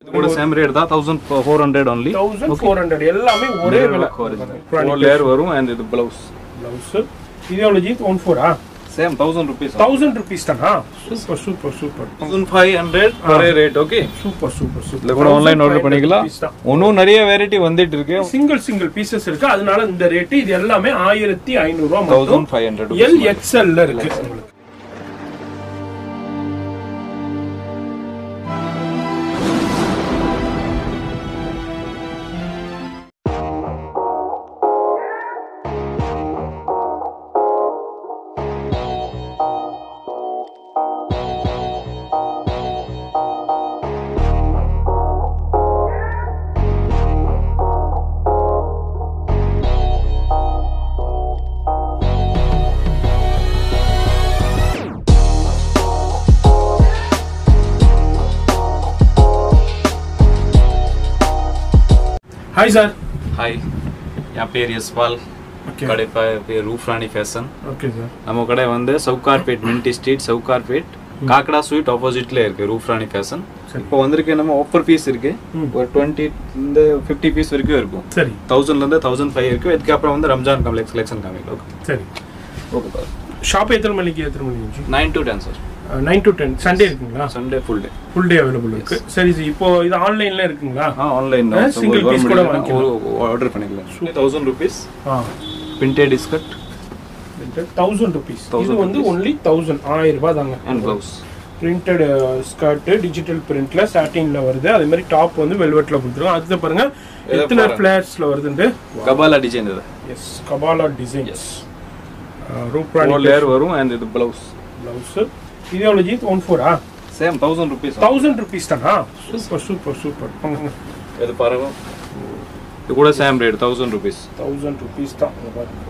இது கூட same rate தான் thousand four hundred only thousand four hundred எல்லாமே ஒரே விலை ஃபோர் லேயர் வரும் அண்ட் இது பிளவுஸ் பிளவுஸ் இது எவ்வளோ ஜி ஒன் ஃபோரா same thousand rupees thousand rupees தானா super super super thousand five hundred ஒரே rate okay super super super இதுல கூட ஆன்லைன் ஆர்டர் பண்ணிக்கலாம் இன்னும் நிறைய வெரைட்டி வந்துட்டு இருக்கு சிங்கிள் சிங்கிள் பீசஸ் இருக்கு அதனால இந்த ரேட் இது எல்லாமே ஆயிரத்தி ஐநூறு ரூபா மட்டும் தௌசண்ட் ஃபைவ் ஹண்ட்ரட் எல் எக்ஸ்எல்ல இருக்கு உங்களுக்கு ஹாய் சார் ಹಾಯ್ என் பேர் யஸ்பால் ஓகே கடை பே- பேர் ரூஃப்ராணி ஃபேஷன் ஓகே சார் நம்ம கடை வந்து Sowcarpet mint street Sowcarpet Kakada sweet ஆப்போசிட்ல இருக்கு ரூஃப்ராணி ஃபேஷன் சரி. இப்போ வந்திருக்கு நம்ம ஆஃபர் பீஸ் இருக்கு ம். ஒரு டுவெண்ட்டி இந்த ஃபிஃப்டி பீஸ் வரைக்கும் இருக்கும் சரி தௌசண்ட்ல இருந்து தௌசண்ட் ஃபைவ் இருக்கு இதுக்கப்புறம் வந்து ரம்ஜான் கம்ப்ளெக்ஸ் கலெக்ஷன் காமிக்கலாம் ஓகே சரி ஓகே ஷாப் எத்தனை மணிக்கு எத்தனை மணிக்கு nine to ten sir nine to ten Sunday இருக்குங்களா Sunday full day full day available இருக்கு சரி சார் இப்போ இது ஆன்லைன்ல இருக்குங்களா ஆ ஆன்லைன் ஆ, single piece கூட வாங்கிக்கலாம். ஆர்டர் பண்ணிக்கலாம் தௌசண்ட் ருபீஸ் ஆ பிரிண்டட் டிஸ்கட் தௌசண்ட் ருபீஸ் இது 1000 வந்து ஒன்லி தௌசண்ட் ஆயிரம் ரூபாய் தாங்க and blouse printed skirt digital பிரிண்ட்ல சாட்டின்ல வருது அதே மாதிரி டாப் வந்து வெல்வெட்ல கொடுத்துருக்கோம் அடுத்து பாருங்க இதை எத்தனை பாருங்க. ஃபிளேர்ஸ்ல வருதுன்ட்டு கபாலா டிசைன் இது எஸ் கபாலா design yes Rooprani four layer வரும் அண்ட் இது ப்ளவுஸ் பிளவுஸ் இது எவ்வளோ ஜி ஒன் ஃபோரா same thousand rupees thousand rupees தானா சூப்பர் சூப்பர் சூப்பர் இது பாருங்க இது கூட same rate thousand rupees thousand rupees தான் இங்க பாருங்க.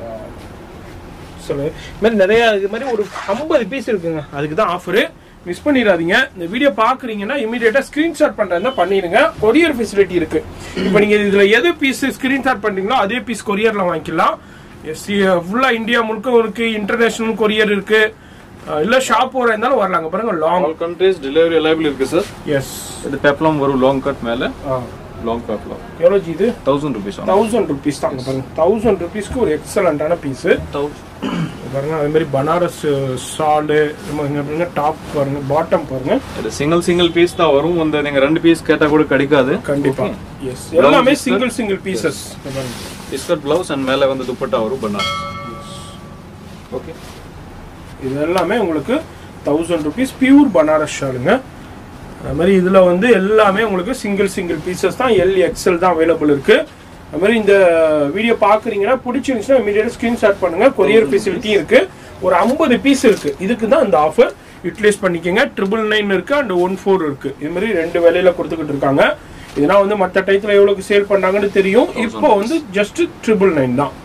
சொல்லு இது மாதிரி நிறைய இது மாதிரி ஒரு ஐம்பது பீஸ் இருக்குங்க அதுக்கு தான் ஆஃபரு மிஸ் பண்ணிடாதீங்க இந்த வீடியோ பார்க்குறீங்கன்னா இமீடியட்டாக ஸ்க்ரீன்ஷாட் பண்ணுறதா பண்ணிடுங்க கொரியர் ஃபெசிலிட்டி இருக்கு இப்போ நீங்கள் இதில் எது பீஸ் ஸ்க்ரீன்ஷாட் பண்ணுறீங்களோ அதே பீஸ் கொரியரில் வாங்கிக்கலாம் எஸ் ஃபுல்லாக இந்தியா முழுக்க இருக்கு இன்டர்நேஷனல் கொரியர் இருக்கு அஹ் இல்ல ஷாப் போற இருந்தாலும் வரலாங்க பாருங்க long all countries delivery available இருக்கு சார் எஸ் இது பெப்ளம் வரும் லாங் கட் மேல லாங் பெப்ளம் எவ்வளோ ஜி இது தௌசண்ட் ருபீஸ் தௌசண்ட் ருபீஸ் தான் இங்க பாருங்க தௌசண்ட் ருபீஸ்க்கு ஒரு எக்ஸலண்டான பீஸ் பாருங்க அதே மாதிரி பனாரஸ் ஷாலு இங்க பாருங்க டாப் பாருங்க பாட்டம் பாருங்க இது சிங்கிள் சிங்கிள் பீஸ் தான் வரும் வந்து நீங்க ரெண்டு பீஸ் கேட்டா கூட கிடைக்காது கண்டிப்பா எஸ் எல்லாமே single single pieces discount blouse and மேல வந்து துப்பட்டா வரும் பனாரஸ் ஓகே இது எல்லாமே உங்களுக்கு தௌசண்ட் ருபீஸ் பியூர் பனாரஸ் ஷாலுங்க அது மாதிரி இதுல வந்து எல்லாமே உங்களுக்கு சிங்கிள் சிங்கிள் பீசஸ் தான் எல் எக்ஸ்எல் தான் அவைலபிள் இருக்கு அது மாதிரி இந்த வீடியோ பாக்குறீங்கன்னா பிடிச்சிருந்துச்சுன்னா இமீடியட்டா ஸ்கிரீன்ஷாட் பண்ணுங்க கொரியர் ஃபெசிலிட்டியும் இருக்கு ஒரு ஐம்பது பீஸ் இருக்கு இதுக்கு தான் இந்த ஆஃபர் யூட்டிலைஸ் பண்ணிக்கோங்க ட்ரிபிள் நைன் இருக்கு அண்ட் ஒன் ஃபோர் இருக்கு இது மாதிரி ரெண்டு விலையில கொடுத்துக்கிட்டு இருக்காங்க இதெல்லாம் வந்து மற்ற டயத்துல எவ்வளவுக்கு சேல் பண்ணாங்கன்னு தெரியும் இப்போ வந்து ஜஸ்ட் ட்ரிபிள் நைன் தான்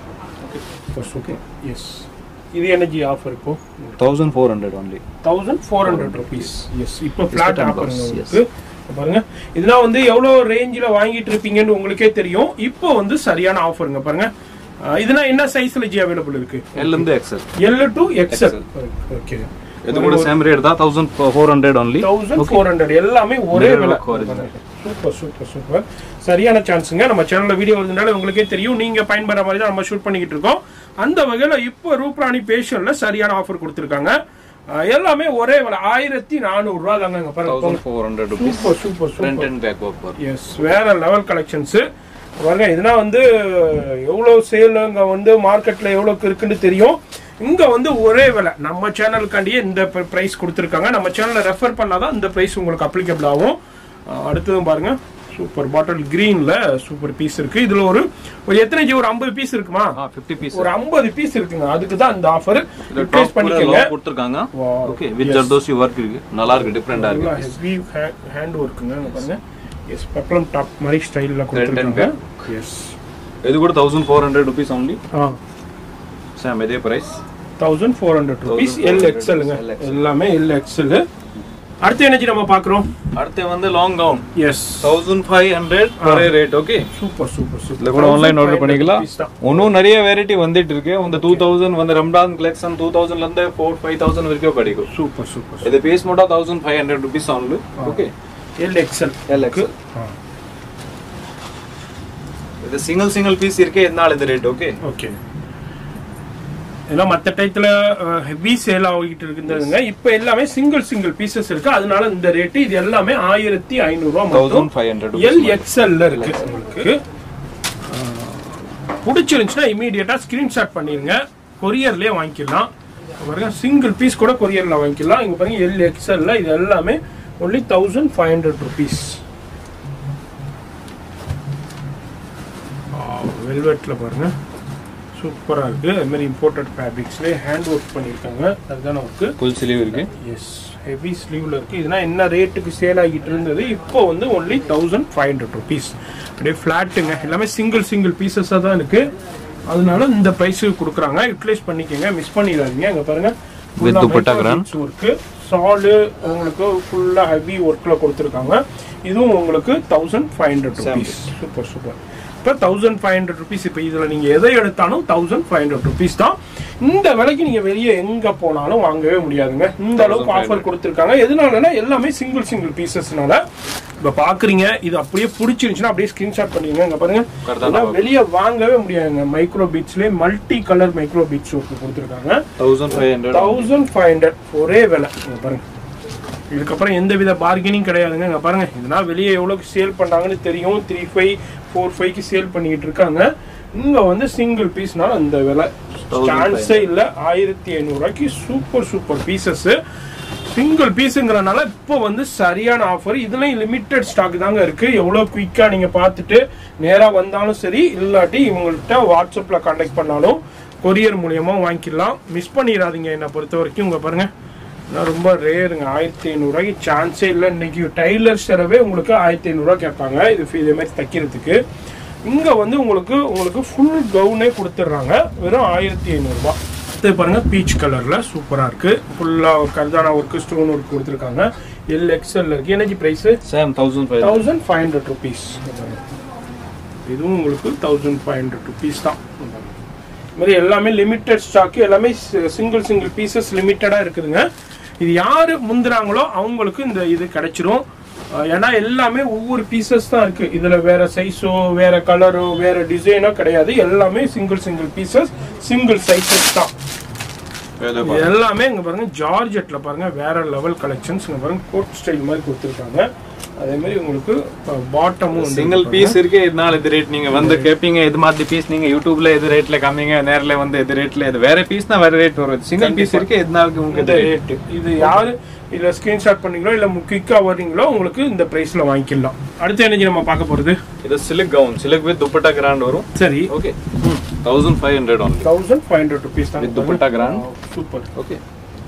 ஓகே எஸ் இது எனர்ஜி ஆஃபர் இப்போ thousand four hundred only thousand four hundred rupees yes இப்போ Discount flat and offer blouse, உங்களுக்கு பாருங்க இதெல்லாம் வந்து எவ்வளோ ரேஞ்சில் வாங்கிட்டு இருப்பீங்கன்னு உங்களுக்கே தெரியும் இப்போ வந்து சரியான ஆஃபருங்க பாருங்க அஹ் இதெல்லாம் என்ன சைஸ்ல ஜி அவைலபிள் இருக்கு எல் இருந்து XL L to XL XL. Okay இது கூட சேம் ரேட் தான் thousand four hundred only thousand four hundred எல்லாமே ஒரே Mirror விலை work original. Super super super சரியான சான்ஸுங்க நம்ம சேனல்ல வீடியோ வருதுனால உங்களுக்கே தெரியும் நீங்க பயன்படுற மாதிரி தான் நம்ம ஷூட் பண்ணிக்கிட்டு இருக்கோம் அந்த வகையில இப்போ ரூப்ராணி பேஷன்ல சரியான ஆஃபர் கொடுத்துருக்காங்க அஹ் எல்லாமே ஒரே விலை ஆயிரத்தி நானூறு ரூபா தாங்க இங்க பாருங்க thousand four hundred rupees super super front super and back work வரும் எஸ் வேற லெவல் கலெக்ஷன்ஸ் பாருங்க இதெல்லாம் வந்து எவ்வளவு சேல் இங்க வந்து மார்க்கெட்ல எவ்வளவுக்கு இருக்குன்னு தெரியும் இங்க வந்து ஒரே விலை நம்ம சேனலுக்காண்டியே இந்த பிரைஸ் கொடுத்துருக்காங்க நம்ம சேனலை ரெஃபர் பண்ணாதான் இந்த பிரைஸ் உங்களுக்கு அப்ளிகபிள் ஆகும் அஹ் அடுத்ததும் பாருங்க சூப்பர் பாட்டில் கிரீன்ல சூப்பர் பீஸ் இருக்கு இதுல ஒரு ஒரு எத்தனை ஜி ஒரு ஐம்பது பீஸ் இருக்குமா ஆ ஃபிஃப்டி பீஸ் ஒரு ஐம்பது பீஸ் இருக்குங்க அதுக்கு தான் இந்த ஆஃபர் இது யூட்டிலைஸ் டாப் பண்ணிக்கோங்க பண்ணிக்கங்க கொடுத்துருக்காங்க Wow. Okay with Yes. Zardozi work இருக்கு நல்லா இருக்கு டிஃப்ரெண்டா இருக்கு ஹெவி ஹேண்ட் ஒர்க்குங்க இங்க பாருங்க எஸ் பெப்ளம் டாப் மாதிரி ஸ்டைலில் and கொடுத்துருக்காங்க எஸ் இது கூட thousand four hundred rupees only ஆ சேம் இதே price thousand four hundred rupees L எக்ஸ்எல்ங்க LXL. எல்லாமே எல் எக்ஸ்எல் அடுத்து எனர்ஜி நம்ம பார்க்குறோம் அடுத்து வந்து long gown yes thousand five hundred ஒரே rate okay super super super இதுல கூட ஆன்லைன் ஆர்டர் பண்ணிக்கலாம் இன்னும் நிறைய வெரைட்டி வந்துட்டு இருக்கு இந்த டூ தௌசண்ட் வந்து ரம்டான் கலெக்ஷன் டூ தௌசண்ட்ல இருந்து ஃபோர் ஃபைவ் தௌசண்ட் வரைக்கும் கிடைக்கும் சூப்பர் சூப்பர் இது பீஸ் மட்டும் தௌசண்ட் ஃபைவ் ஹண்ட்ரட் ருபீஸ் ஆன்லு ஓகே எல் எக்ஸ்எல் LXL. இது சிங்கிள் சிங்கிள் பீஸ் இருக்கு எதனால இந்த ரேட் ஓகே ஓகே இதெல்லாம் மற்ற டயத்தில் ஹெவி சேல் ஆகிட்டு இருக்குதுங்க இப்போ எல்லாமே சிங்கிள் சிங்கிள் பீசஸ் இருக்கு அதனால இந்த ரேட்டு இது எல்லாமே ஆயிரத்தி ஐநூறுரூவா மட்டும் தௌசண்ட் ஃபைவ் ஹண்ட்ரட் எல் எக்ஸ்எல்ல இருக்கு உங்களுக்கு பிடிச்சிருந்துச்சுன்னா இமீடியட்டா ஸ்கிரீன்ஷாட் பண்ணிருங்க கொரியர்லயே வாங்கிக்கலாம் பாருங்க சிங்கிள் பீஸ் கூட கொரியர்ல வாங்கிக்கலாம் இங்க பாருங்க எல் எக்ஸ்எல்ல இது எல்லாமே only thousand five hundred rupees வெல்வெட்ல பாருங்க சூப்பரா இருக்கு அது மாதிரி இம்போர்ட்டட் ஃபேப்ரிக்ஸ்லேயே ஹேண்ட் ஒர்க் பண்ணியிருக்காங்க அதுதான ஒர்க்கு ஃபுல் ஸ்லீவ் இருக்கு எஸ் ஹெவி ஸ்லீவ்ல இருக்கு இதுனா என்ன ரேட்டுக்கு சேல் ஆகிட்டு இருந்தது இப்போ வந்து only thousand five hundred rupees அப்படியே ஃபிளாட்டுங்க எல்லாமே சிங்கிள் சிங்கிள் பீசஸாக தான் இருக்கு அதனால இந்த ப்ரைஸுக்கு கொடுக்குறாங்க யூட்டிலைஸ் பண்ணிக்கோங்க மிஸ் பண்ணிடாதீங்க அங்கே பாருங்க With dupatta grand. ஒர்க்கு சாலு உங்களுக்கு ஃபுல்லாக ஹெவி ஒர்க்கில் கொடுத்துருக்காங்க இதுவும் உங்களுக்கு thousand five hundred rupees super super இப்போ தௌசண்ட் ஃபைவ் ஹண்ட்ரட் ருபீஸ் இப்போ இதில் நீங்கள் எதை எடுத்தாலும் தௌசண்ட் ஃபைவ் ஹண்ட்ரட் ருபீஸ் தான் இந்த விலைக்கு நீங்கள் வெளியே எங்கே போனாலும் வாங்கவே முடியாதுங்க இந்த அளவுக்கு ஆஃபர் கொடுத்துருக்காங்க எதனாலனா எல்லாமே சிங்கிள் சிங்கிள் பீசஸ்னால இப்போ பார்க்குறீங்க இது அப்படியே பிடிச்சிருந்துச்சுன்னா அப்படியே ஸ்க்ரீன்ஷாட் பண்ணிடுங்க இங்கே பாருங்க Correct ஆ இதெல்லாம் வெளியே வாங்கவே முடியாதுங்க மைக்ரோ பீட்ஸ்லேயே multi colour micro beads work கொடுத்துருக்காங்க thousand five hundred thousand five hundred ஒரே விலை இங்க பாருங்க இதுக்கப்புறம் எந்த வித பார்கெனிங் கிடையாதுங்க இங்க பாருங்க இதெல்லாம் வெளியே எவ்வளோக்கு சேல் பண்றாங்கன்னு தெரியும் த்ரீ ஃபைவ் ஃபோர் ஃபைவ்க்கு சேல் பண்ணிக்கிட்டு இருக்காங்க இங்க வந்து சிங்கிள் பீஸ்னால அந்த விலை சான்ஸே இல்லை ஆயிரத்தி ஐநூறுரூவாய்க்கு சூப்பர் சூப்பர் பீசஸ் சிங்கிள் பீஸுங்கிறனால இப்போ வந்து சரியான ஆஃபர் இதுலயும் லிமிட்டட் ஸ்டாக் தாங்க இருக்கு எவ்வளோ குயிக்கா நீங்க பார்த்துட்டு நேரா வந்தாலும் சரி இல்லாட்டி இவங்கள்ட்ட வாட்ஸ்அப்ல கான்டாக்ட் பண்ணாலும் கொரியர் மூலியமா வாங்கிக்கலாம் மிஸ் பண்ணிடாதீங்க என்னை பொறுத்த வரைக்கும் இங்க பாருங்க இதெல்லாம் ரொம்ப ரேருங்க ஆயிரத்தி ஐநூறுரூவாய்க்கு சான்ஸே இல்லை இன்னைக்கு டைலர் செலவே உங்களுக்கு ஆயிரத்தி ஐநூறுரூவா கேட்பாங்க இது இதே மாதிரி தைக்கிறதுக்கு இங்க வந்து உங்களுக்கு உங்களுக்கு ஃபுல் கவுனே கொடுத்துட்றாங்க வெறும் ஆயிரத்தி ஐநூறுரூவா இது பாருங்க பீச் கலர்ல சூப்பரா இருக்கு ஃபுல்லா கர்தானா ஒர்க் ஸ்டோன் ஒர்க் கொடுத்துருக்காங்க எல் எக்ஸ்எல் இருக்கு energy price same thousand five thousand five hundred rupees இதுவும் உங்களுக்கு தௌசண்ட் ஃபைவ் ஹண்ட்ரட் ருபீஸ் தான் இது மாதிரி எல்லாமே லிமிட்டட் ஸ்டாக் எல்லாமே சிங்கிள் சிங்கிள் பீசஸ் லிமிட்டடா இருக்குதுங்க இது யாரு முந்துறாங்களோ அவங்களுக்கு இந்த இது கிடைச்சிரும் அஹ் ஏன்னா எல்லாமே ஒவ்வொரு பீசஸ் தான் இருக்கு இதுல வேற சைஸோ வேற கலரோ வேற டிசைனோ கிடையாது எல்லாமே single single pieces single sizes தான் இது எல்லாமே இங்க பாருங்க ஜார்ஜெட்ல பாருங்க வேற லெவல் கலெக்ஷன்ஸ் இங்க பாருங்க கோட் ஸ்டைல் மாதிரி கொடுத்துருக்காங்க அதே மாதிரி உங்களுக்கு பாட்டமும் வந்து சிங்கிள் பீஸ் இருக்கு இதனால இது ரேட் நீங்க வந்து கேப்பீங்க இது மாதிரி பீஸ் நீங்க யூடியூப்ல எது ரேட்ல காமிங்க நேர்ல வந்து எது ரேட்ல இது வேற பீஸ் தான் வேற ரேட் வரும் சிங்கிள் பீஸ் இருக்கு இதனால உங்களுக்கு இந்த இது ரேட் இது யாரு இதுல ஸ்கிரீன்ஷாட் பண்ணீங்களோ இல்ல குயிக்கா வர்றீங்களோ உங்களுக்கு இந்த பிரைஸ்ல வாங்கிக்கலாம் அடுத்து என்ன நம்ம பார்க்க போறது இது silk gown silk with dupatta grand வரும் சரி okay thousand five hundred only thousand five hundred rupees தான் With dupatta grand. Super okay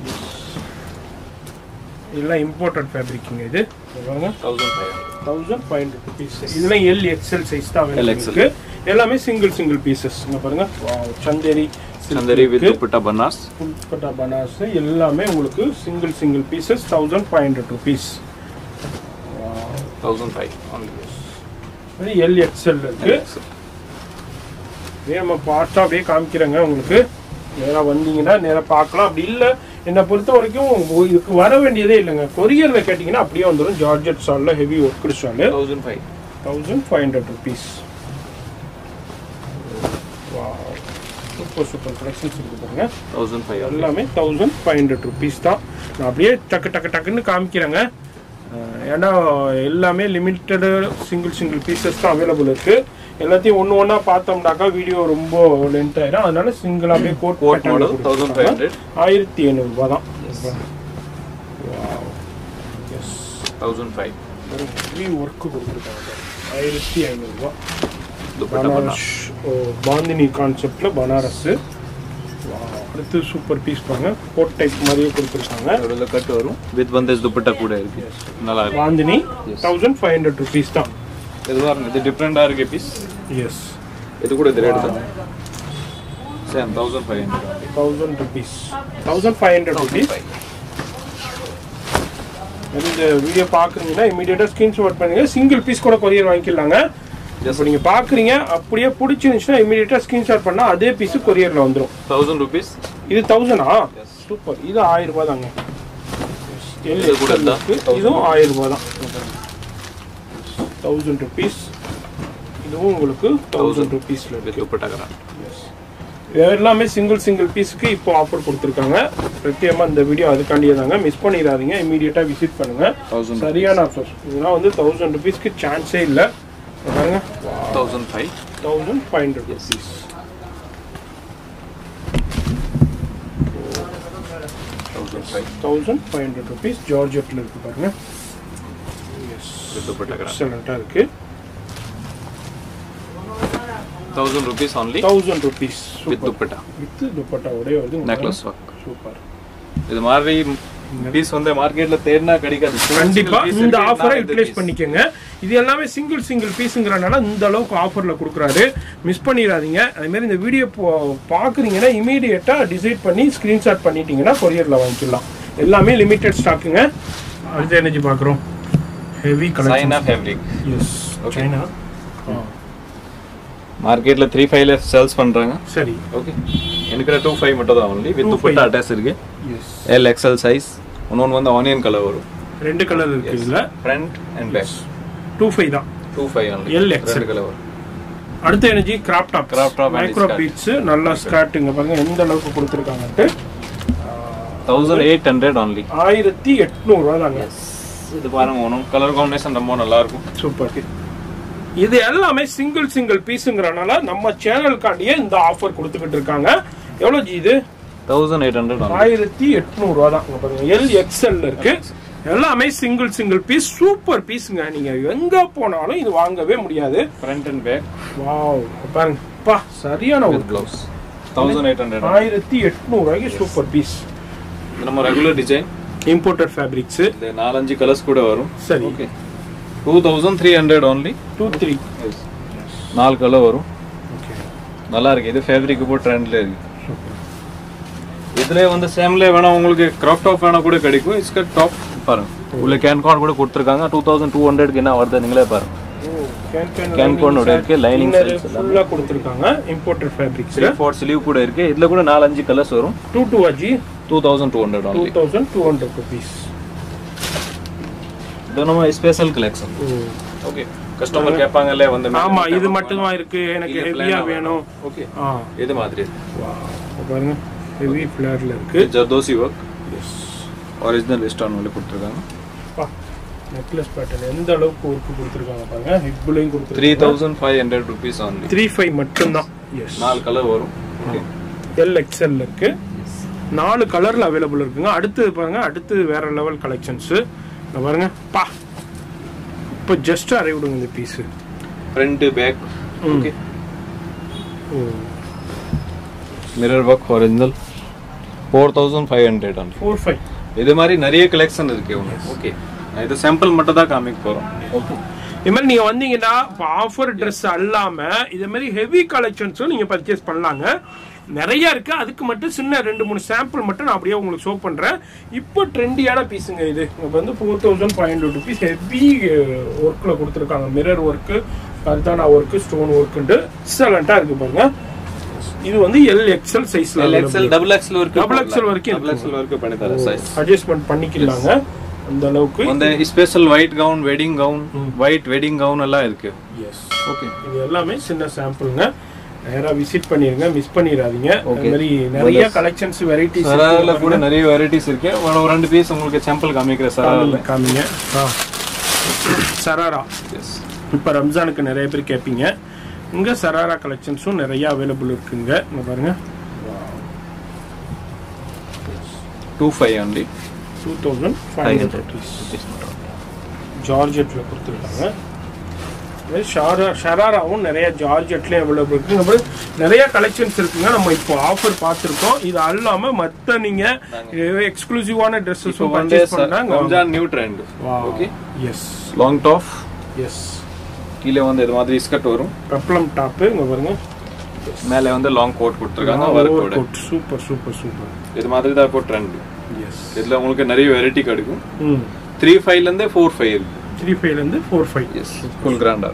இதெல்லாம் இம்போர்ட்டட் ஃபேப்ரிக்ங்க இது இங்க பாருங்க thousand five hundred thousand five hundred rupees இதெல்லாம் எல் எக்ஸ்எல் சைஸ் தான் available LXL. இருக்கு எல்லாமே சிங்கிள் சிங்கிள் பீசஸ் இங்க பாருங்க Wow, சந்தேரி சந்தரி வித் துப்பட்டா பன்னாஸ் புல்கட்டா பனாஸ் எல்லாமே உங்களுக்கு single single pieces thousand five hundred rupees thousand five only L XL இருக்கு அப்படியே நம்ம பார்த்தா அப்படியே காமிக்கிறேங்க உங்களுக்கு நேராக வந்தீங்கன்னா நேராக பார்க்கலாம் அப்படி இல்லை என்னை பொறுத்த வரைக்கும் ஒ- இதுக்கு வர வேண்டியதே இல்லைங்க கொரியரில் கேட்டிங்கன்னா அப்படியே வந்துடும் ஜார்ஜெட் ஸ்டாலில் heavy work stole thousand five thousand five hundred rupees super super collections இருக்கு பாருங்க தௌசண்ட் ஃபைவ் எல்லாமே தௌசண்ட் ஃபைவ் ஹண்ட்ரட் ருபீஸ் தான் நான் அப்படியே டக்கு டக்கு டக்குன்னு காமிக்கிறேங்க அஹ் ஏன்னா எல்லாமே லிமிட்டடு சிங்கிள் சிங்கிள் பீசஸ் தான் அவைலபிள் இருக்கு எல்லாத்தையும் ஒன்று ஒன்றா பார்த்தோம்னாக்கா வீடியோ ரொம்ப லென்த் ஆயிடும் அதனால சிங்கிளாகவே coat coat model thousand five hundred ஆயிரத்தி ஐநூறுரூபா தான் yes thousand five heavy work கொடுத்துருக்காங்க ஆயிரத்தி ஐநூறுரூவா துப்பட்டா பன்னாஸ் பனாரஸ் ஓ, பாந்தினி கான்செப்ட்ல பனாரஸ் அடுத்து சூப்பர் பீஸ் பாருங்க கோட் டைப் மாதிரியே கொடுத்துருக்காங்க நடுவுல கட் வரும் வித் பந்தேஜ் துப்பட்டா கூட இருக்கு நல்லா இருக்கு bandhani Yes. Thousand five hundred rupees தான் இது பாருங்க இது டிஃப்ரெண்டா இருக்கு பீஸ் எஸ் இது கூட இது ரேட் தான் same thousand five hundred thousand rupees thousand five hundred rupees இந்த வீடியோ பார்க்குறீங்கன்னா இமீடியட்டாக ஸ்க்ரீன்ஷாட் பண்ணுங்க சிங்கிள் பீஸ் கூட கொரியர் வாங்கிக்கலாங்க இப்போ நீங்கள் பார்க்குறீங்க அப்படியே பிடிச்சிருந்துச்சுன்னா இமீடியட்டாக ஸ்க்ரீன்ஷாட் பண்ணால் அதே பீஸு கொரியரில் வந்துடும் தௌசண்ட் ருபீஸ் இது தௌசண்டா Yes. சூப்பர் இது ஆயிரம் ரூபாய் தாங்க எல் இது கூட XL தான். இருக்கு. இதுவும் ஆயிரம் ரூபாய் தான் தௌசண்ட் ருபீஸ் இதுவும் உங்களுக்கு தௌசண்ட் ருபீஸ்ல வித் இருக்கு துப்பட்டா கிராண்ட் இது எல்லாமே சிங்கிள் சிங்கிள் பீஸுக்கு இப்போ ஆஃபர் கொடுத்துருக்காங்க பிரத்யேகமாக இந்த வீடியோ அதுக்காண்டியே தாங்க மிஸ் பண்ணிடாதீங்க இமீடியட்டாக விசிட் பண்ணுங்க தௌசண்ட் சரியான ஆஃபர் இதெல்லாம் வந்து தௌசண்ட் ருபீஸ்க்கு சான்ஸே இல்லை பாருங்க thousand five thousand five hundred rupees thousand five thousand five hundred rupees ஜார்ஜெட்டில் இருக்கு பாருங்க எஸ் வித் துப்பட்டா கிராண்ட் எக்ஸலண்ட்டாக இருக்கு thousand rupees only thousand rupees with dupatta with துப்பட்டாவோடய வருது நெக்லஸ் ஒர்க் சூப்பர் இது மாதிரி பீஸ் வந்து மார்க்கெட்ல தேடினா கிடைக்காது கண்டிப்பா Single piece இந்த இருக்கு, ஆஃபரை நான் இந்த யூட்டிலைஸ் piece. பண்ணிக்கோங்க இது எல்லாமே சிங்கிள் சிங்கிள் பீஸுங்கிறனால இந்த அளவுக்கு ஆஃபர்ல கொடுக்குறாரு மிஸ் பண்ணிடாதீங்க அதே மாதிரி இந்த வீடியோ பாக்குறீங்கன்னா இமீடியட்டா டிசைட் பண்ணி ஸ்கிரீன்ஷாட் பண்ணிட்டீங்கன்னா கொரியர்ல வாங்கிக்கலாம் எல்லாமே லிமிடெட் ஸ்டாக்குங்க அடுத்து எனர்ஜி பாக்குறோம் heavy colour China fabric yes Okay. China மார்க்கெட்ல த்ரீ ஃபைவ்ல சேல்ஸ் பண்றாங்க சரி ஓகே எனக்கு டூ ஃபைவ் மட்டும் தான் ஒன்லி வித் 2.5. துப்பட்டா அட்டாச் இருக்கு எஸ் எல் எக்ஸ்எல் சைஸ் இன்னொன்று வந்து ஆனியன் கலர் வரும் ரெண்டு கலர் இருக்கு இதுல front and back two five தான் two five only L XL. ரெண்டு கலர் வரும் அடுத்த energy crop top Crop top and micro skirt. Beads நல்லா ஸ்கர்ட்டுங்க பாருங்க எந்த அளவுக்கு கொடுத்துருக்காங்கன்ட்டு தௌசண்ட் எயிட் ஹண்ட்ரட் ஒன்லி ஆயிரத்தி எட்நூறுவா தாங்க இது பாருங்க ஒன்றும் கலர் காம்பினேஷன் ரொம்ப நல்லா இருக்கும் சூப்பர் இது எல்லாமே சிங்கிள் சிங்கிள் பீஸுங்கிறனால நம்ம சேனலுக்காண்டியே இந்த ஆஃபர் கொடுத்துக்கிட்டு இருக்காங்க எவ்வளோ ஜி இது தௌசண்ட் எயிட் ஹண்ட்ரட் ஒன்லி ஆயிரத்தி எட்நூறுவா தான் இங்க பாருங்க எல் எக்ஸ்எல் இருக்கு எல்லாமே சிங்கிள் சிங்கிள் பீஸ் சூப்பர் பீஸுங்க நீங்க எங்க போனாலும் இது வாங்கவே முடியாது ஃப்ரண்ட் அண்ட் பேக் வாவ் பாருங்க பா சரியான ஒரு with blouse thousand eight hundred ஆயிரத்தி எட்நூறுவாய்க்கு சூப்பர் பீஸ் இது நம்ம ரெகுலர் டிசைன் இம்போர்ட்டட் ஃபேப்ரிக்ஸ் இது நாலஞ்சு கலர்ஸ் கூட வரும் சரி okay two thousand three hundred only two three நாலு கலர் வரும் ஓகே நல்லா இருக்கு இது ஃபேப்ரிக் இப்போ ட்ரெண்ட்ல இருக்கு இதுல வந்து சேம்ல வேணா உங்களுக்கு கிராப் டாப் வேணா கூட கிடைக்கும் இஸ்க டாப் பாருங்க உள்ள கேன் கார்டு கூட கொடுத்துருக்காங்க டூ தௌசண்ட் டூ ஹண்ட்ரட்க்கு என்ன வருது நீங்களே பாருங்க Can con ஓட இருக்கு, lining size எல்லாம். ஃபுல்லா கொடுத்துருக்காங்க imported fabrics three four sleeve கூட இருக்கு இதுல கூட நாலஞ்சு கலர்ஸ் வரும் டூ டூ அஜி two thousand two hundred two only thousand two hundred rupees இது நம்ம ஸ்பெஷல் கலெக்ஷன் ஓகே கஸ்டமர் கேட்பாங்கல்ல வந்து ஆமா இது மட்டும் தான் இருக்கு எனக்கு இது ஹெவியா plain ஆ வேணும் ஓகே ஆ இது மாதிரி wow. இப்ப பாருங்க ஹெவி ஃபிளர்ல இருக்கு ஜர்தோசி ஒர்க் எஸ் ஒரிஜினல் லிஸ்டான் வந்து கொடுத்துருக்காங்க நெக்லஸ் பேட்டர்ன் எந்த அளவுக்கு ஒர்க் கொடுத்துருக்காங்க பாருங்க ஹிப்லையும் த்ரீ கொடுத்துருக்காங்க thousand five hundred rupees only three five மட்டும்தான் எஸ் நாலு கலர் வரும் ஓகே எல் எக்ஸ்எல் இருக்கு நாலு கலர்ல அவைலபிள் இருக்குங்க அடுத்து பாருங்க அடுத்து வேற லெவல் கலெக்ஷன்ஸ் பாருங்க பா இப்போ ஜஸ்ட் அரைவிடுங்க இந்த piece front back hmm. Okay mirror work original four thousand five hundred only four five இது மாதிரி நிறைய கலெக்ஷன் இருக்கு உங்களுக்கு ஓகே இது சாம்பிள் மட்டும் தான் காமிக்க போறோம் ஓகே இது மாதிரி நீங்க வந்தீங்கன்னா இப்போ ஆஃபர் ட்ரெஸ் அல்லாம இது மாதிரி ஹெவி கலெக்ஷன்ஸும் நீங்க பர்ச்சேஸ் பண்ணலாங்க நிறைய இருக்கு அதுக்கு மட்டும் சின்ன ரெண்டு மூணு சாம்பிள் மட்டும் நான் அப்படியே உங்களுக்கு ஷோ பண்றேன் இப்போ ட்ரெண்டியான பீஸுங்க இது இப்போ வந்து four thousand five hundred rupees heavy ஒர்க்கில் கொடுத்துருக்காங்க மிரர் ஒர்க்கு கர்தானா ஒர்க்கு ஸ்டோன் ஒர்க்குன்ட்டு எக்ஸலண்ட்டாக இருக்கு பாருங்க இது வந்து எல் எக்ஸ்எல் சைஸ்ல எல் எக்ஸ்எல் டபுள் எக்ஸ்எல் வரைக்கும் Double XL வரைக்கும் டபுள் எக்ஸ்எல் வரைக்கும் பண்ணி தரேன் சைஸ் அட்ஜஸ்ட்மெண்ட் பண்ணிக்கலாங்க அந்த அளவுக்கு வந்து special white gown wedding gown white wedding gown எல்லாம் இருக்கு எஸ் ஓகே இது எல்லாமே சின்ன சாம்பிள்ங்க நேரா விசிட் பண்ணிருங்க மிஸ் பண்ணிடாதீங்க Okay. அது மாதிரி நிறைய கலெக்ஷன்ஸ் வெரைட்டிஸ் சராரில் கூட நிறைய வெரைட்டிஸ் இருக்கு ஒரு ரெண்டு பீஸ் உங்களுக்கு சாம்பிள் காமிக்கிறேன் சராரில் காமிங்க ஆ. சராரா எஸ் இப்போ ரம்ஜானுக்கு நிறைய பேர் கேட்பீங்க இங்க சராரா கலெக்ஷன்ஸும் நிறைய அவைலபிள் இருக்குங்க இங்க பாருங்க two five only two thousand five five hundred hundred ஜார்ஜெட்டில் கொடுத்துருக்காங்க அதே ஷாரா ஷராராவும் நிறைய ஜார்ஜெட்லேயும் அவைலபிள் இருக்கு இங்க பாரு, நிறைய கலெக்ஷன்ஸ் இருக்குங்க நம்ம இப்போ ஆஃபர் பார்த்துருக்கோம் இது அல்லாம மற்ற நீங்க எக்ஸ்க்ளூசிவான இப்போ ட்ரெஸ்ஸஸும் வந்து பர்ச்சேஸ் பண்ணாங்க Ramzan new trend okay yes long top yes கீழே வந்து இது மாதிரி ஸ்கர்ட் வரும் பெப்ளம் டாப்பு இங்க பாருங்க மேலே வந்து லாங் கோட் கொடுத்துருக்காங்க ஒர்க்கோட சூப்பர் சூப்பர் சூப்பர் இது மாதிரி தான் இப்போ ட்ரெண்ட் எஸ் இதுல உங்களுக்கு நிறைய வெரைட்டி கிடைக்கும் ம் த்ரீ ஃபைவ்ல இருந்தே ஃபோர் ஃபைவ் இருக்கு த்ரீ ஃபைவ்லேருந்து ஃபோர் ஃபைவ் எஸ் ஃபுல் கிராண்டா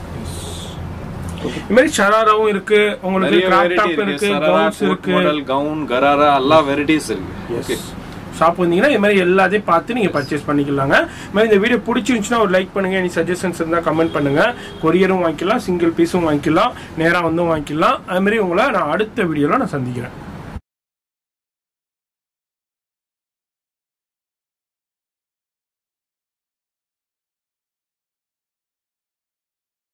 இது மாதிரி ஷராராவும் இருக்கு உங்களுக்கு நிறைய கிராப் வெரைட்டி டாப் இருக்கு இருக்கு சராரா கவுன்ஸ் கோட் இருக்கு மாடல் கவுன் கராரா எல்லா வெரைட்டிஸ் இருக்கு Yes. ஓகே ஷாப் வந்தீங்கன்னா இது மாதிரி எல்லாத்தையும் பார்த்து நீங்கள் பர்ச்சேஸ் பண்ணிக்கலாங்க இது மாதிரி இந்த வீடியோ பிடிச்சிருந்துச்சுன்னா ஒரு லைக் பண்ணுங்க எனி சஜஷன்ஸ் இருந்தால் கமெண்ட் பண்ணுங்க கொரியரும் வாங்கிக்கலாம் சிங்கிள் பீஸும் வாங்கிக்கலாம் நேராக வந்தும் வாங்கிக்கலாம் அது மாதிரி உங்களை நான் அடுத்த வீடியோவில் நான் சந்திக்கிறேன்